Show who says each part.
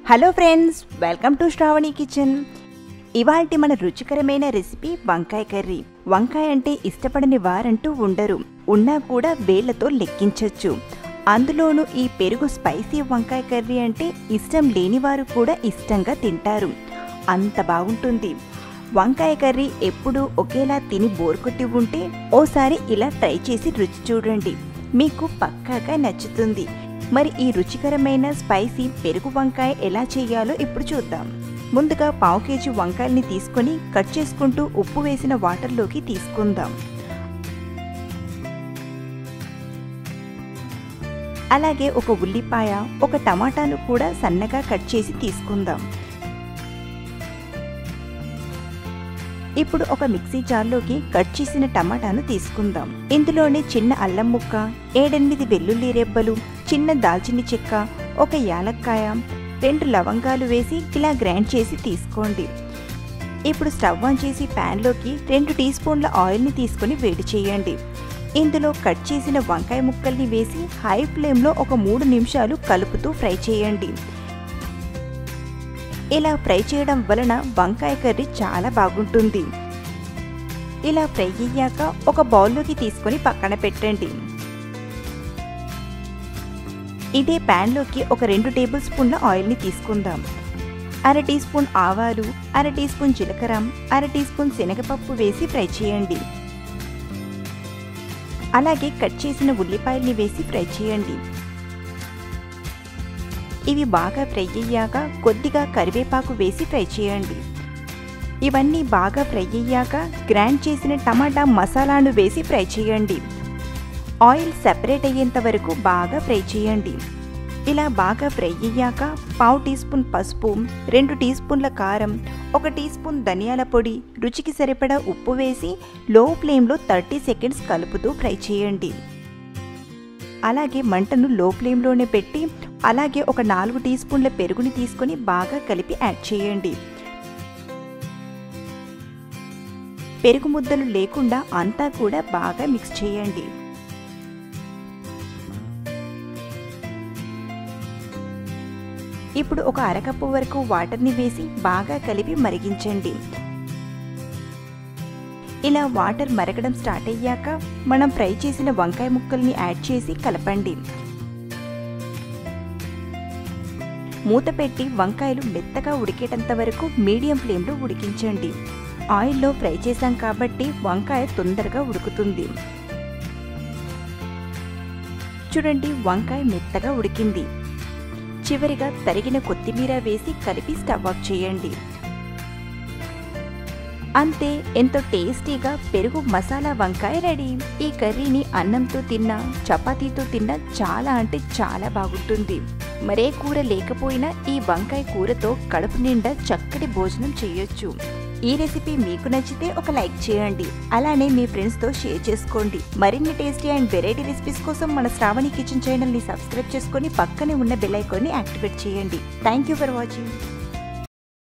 Speaker 1: hello friends welcome to Shravani kitchen ఇవాల్టి మన రుచికరమైన రెసిపీ వంకాయ కర్రీ వంకాయ అంటే ఇష్టపడని వారంటూ ఉండరు ఉన్నా కూడా వేళ్లతో లెక్కించొచ్చు అందులోనూ ఈ పెరుగు స్పైసీ వంకాయ కర్రీ అంటే ఇష్టం లేని వారు కూడా ఇష్టంగా తింటారు అంత బాగుంటుంది వంకాయ కర్రీ ఎప్పుడూ ఒకేలా తిని బోర్ కొట్టి ఉంటే ఓసారి ఇలా ట్రై చేసి రుచి చూడండి మీకు పక్కాగా నచ్చుతుంది మరి ఈ రుచికరమైన స్పైసీ పెరుగు వంకాయ ఎలా చేయాలో ఇప్పుడు చూద్దాం ముందుగా పావు కేజీ వంకాయల్ని తీసుకొని కట్ చేసుకుంటూ ఉప్పు వేసిన వాటర్లోకి తీసుకుందాం అలాగే ఒక ఉల్లిపాయ ఒక టమాటాను కూడా సన్నగా కట్ చేసి తీసుకుందాం ఇప్పుడు ఒక మిక్సీ జార్లోకి కట్ చేసిన టమాటాను తీసుకుందాం ఇందులోనే చిన్న అల్లం ముక్క ఏడెనిమిది వెల్లుల్లి రెబ్బలు చిన్న దాల్చిన చెక్క ఒక యాలక్కాయ రెండు లవంగాలు వేసి ఇలా గ్రైండ్ చేసి తీసుకోండి ఇప్పుడు స్టవ్ ఆన్ చేసి ప్యాన్లోకి రెండు టీ స్పూన్ల ఆయిల్ని తీసుకొని వేడి చేయండి ఇందులో కట్ చేసిన వంకాయ ముక్కల్ని వేసి హై ఫ్లేమ్లో ఒక మూడు నిమిషాలు కలుపుతూ ఫ్రై చేయండి ఇలా ఫ్రై చేయడం వలన వంకాయ కర్రీ చాలా బాగుంటుంది ఇలా ఫ్రై అయ్యాక ఒక బౌల్లోకి తీసుకొని పక్కన పెట్టండి ఇదే ప్యాన్లోకి ఒక రెండు టేబుల్ స్పూన్ల ఆయిల్ని తీసుకుందాం అర టీ స్పూన్ ఆవాలు అర టీ స్పూన్ జీలకర్ర అర టీ స్పూన్ శనగపప్పు వేసి ఫ్రై చేయండి అలాగే కట్ చేసిన ఉల్లిపాయల్ని వేసి ఫ్రై చేయండి ఇవి బాగా ఫ్రై అయ్యాక కొద్దిగా కరివేపాకు వేసి ఫ్రై చేయండి ఇవన్నీ బాగా ఫ్రై అయ్యాక గ్రైండ్ చేసిన టమాటా మసాలాను వేసి ఫ్రై చేయండి ఆయిల్ సెపరేట్ అయ్యేంత వరకు బాగా ఫ్రై చేయండి ఇలా బాగా ఫ్రై అయ్యాక పావు టీ స్పూన్ పసుపు రెండు టీ స్పూన్ల కారం ఒక టీ స్పూన్ ధనియాల పొడి రుచికి సరిపడా ఉప్పు వేసి లో ఫ్లేమ్లో థర్టీ సెకండ్స్ కలుపుతూ ఫ్రై చేయండి అలాగే మంటను లో ఫ్లేమ్లోనే పెట్టి అలాగే ఒక నాలుగు టీ స్పూన్ల పెరుగుని తీసుకొని బాగా కలిపి యాడ్ చేయండి పెరుగు ముద్దలు లేకుండా అంతా కూడా బాగా మిక్స్ చేయండి ఇప్పుడు ఒక అరకప్పు వరకు వాటర్ని వేసి బాగా కలిపి మరిగించండి ఇలా వాటర్ మరగడం స్టార్ట్ అయ్యాక మనం ఫ్రై చేసిన వంకాయ ముక్కల్ని యాడ్ చేసి కలపండి మూత పెట్టి వంకాయలు మెత్తగా ఉడికేటంత వరకు మీడియం ఫ్లేమ్లో ఉడికించండి ఆయిల్లో ఫ్రై చేశాం కాబట్టి వంకాయ తొందరగా ఉడుకుతుంది చూడండి వంకాయ మెత్తగా ఉడికింది చివరిగా తరిగిన కొత్తిమీర వేసి కలిపి స్టవ్ ఆఫ్ చేయండి అంతే ఎంతో టేస్టీగా పెరుగు మసాలా వంకాయ రెడీ ఈ కర్రీని అన్నంతో తిన్నా చపాతీతో తిన్నా చాలా అంటే చాలా బాగుంటుంది మరే కూర లేకపోయినా ఈ వంకాయ కూరతో కడుపు నిండా చక్కటి భోజనం చేయొచ్చు ఈ రెసిపీ మీకు నచ్చితే ఒక లైక్ చేయండి అలానే మీ ఫ్రెండ్స్తో షేర్ చేసుకోండి మరిన్ని టేస్టీ అండ్ వెరైటీ రెసిపీస్ కోసం మన శ్రావణి కిచెన్ ఛానల్ని సబ్స్క్రైబ్ చేసుకొని పక్కనే ఉన్న బెల్ ఐకాన్ని యాక్టివేట్ చేయండి థ్యాంక్ యూ ఫర్ వాచింగ్